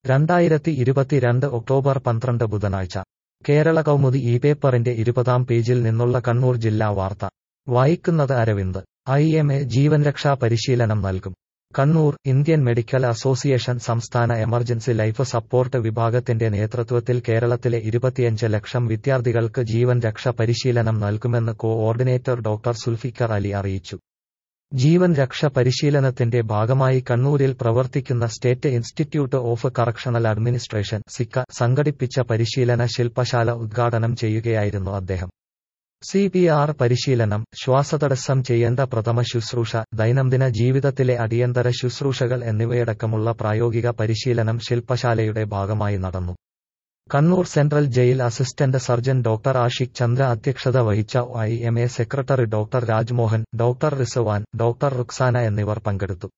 രണ്ടായിരത്തി ഇരുപത്തിരണ്ട് ഒക്ടോബർ പന്ത്രണ്ട് ബുധനാഴ്ച കേരള കൗമുദി ഈ പേപ്പറിന്റെ ഇരുപതാം പേജിൽ നിന്നുള്ള കണ്ണൂർ ജില്ലാ വാർത്ത വായിക്കുന്നത് അരവിന്ദ് ഐ എം എ ജീവൻ രക്ഷാ പരിശീലനം നൽകും കണ്ണൂർ ഇന്ത്യൻ മെഡിക്കൽ അസോസിയേഷൻ സംസ്ഥാന എമർജൻസി ലൈഫ് സപ്പോർട്ട് വിഭാഗത്തിന്റെ നേതൃത്വത്തിൽ കേരളത്തിലെ ഇരുപത്തിയഞ്ച് ലക്ഷം വിദ്യാർത്ഥികൾക്ക് ജീവൻ രക്ഷ പരിശീലനം നൽകുമെന്ന് കോഓർഡിനേറ്റർ ഡോക്ടർ സുൽഫിക്കർ അലി അറിയിച്ചു ജീവൻ രക്ഷ പരിശീലനത്തിന്റെ ഭാഗമായി കണ്ണൂരിൽ പ്രവർത്തിക്കുന്ന State Institute of Correctional Administration SICA സംഘടിപ്പിച്ച പരിശീലന ശില്പശാല ഉദ്ഘാടനം ചെയ്യുകയായിരുന്നു അദ്ദേഹം സി പി ആർ പരിശീലനം ശ്വാസതടസ്സം ചെയ്യേണ്ട പ്രഥമ ശുശ്രൂഷ ദൈനംദിന ജീവിതത്തിലെ അടിയന്തര ശുശ്രൂഷകൾ എന്നിവയടക്കമുള്ള പ്രായോഗിക പരിശീലനം ശില്പശാലയുടെ ഭാഗമായി നടന്നു Kannur central jail assistant surgeon doctor Ashiq Chandra അധ്യക്ഷത വഹിച്ച I M A secretary doctor Rajmohan doctor Rizwan doctor Ruksana എന്നിവർ പങ്കെടുത്തു